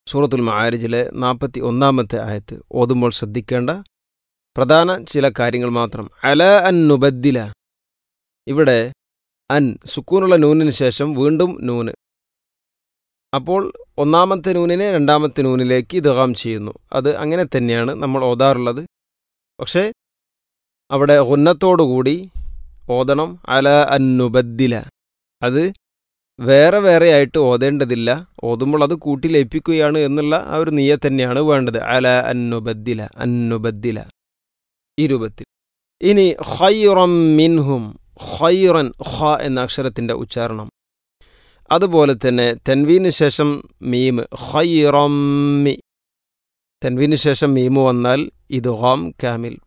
സൂറത്തുൽ മആരിജിലെ നാൽപ്പത്തി ഒന്നാമത്തെ ആയത്ത് ഓതുമ്പോൾ ശ്രദ്ധിക്കേണ്ട പ്രധാന ചില കാര്യങ്ങൾ മാത്രം അല അൻ നുബദ്ദില ഇവിടെ അൻ സുക്കൂനുള്ള നൂനിന് ശേഷം വീണ്ടും നൂന് അപ്പോൾ ഒന്നാമത്തെ നൂനിനെ രണ്ടാമത്തെ നൂനിലേക്ക് ഇദ്ഗാം ചെയ്യുന്നു അത് അങ്ങനെ തന്നെയാണ് നമ്മൾ ഓതാറുള്ളത് പക്ഷേ അവിടെ ഉന്നത്തോടുകൂടി ഓതണം അല അൻ നുബദ്ദില അത് വേറെ വേറെ ആയിട്ട് ഓതേണ്ടതില്ല ഓതുമ്പോൾ അത് കൂട്ടി ലയിപ്പിക്കുകയാണ് എന്നുള്ള ആ ഒരു നീയ തന്നെയാണ് വേണ്ടത് അല അന്നുബദ്ദില അന്നുബദ്ദില ഈ രൂപത്തിൽ ഇനി ഖൈറം മിൻഹും ഖൈറൻ ഖ എന്ന അക്ഷരത്തിൻ്റെ ഉച്ചാരണം അതുപോലെ തന്നെ തെൻവീന് ശേഷം മീം ഖൈറമ്മി തെൻവീന് ശേഷം മീമ് വന്നാൽ ഇത് ഹോം കാമിൽ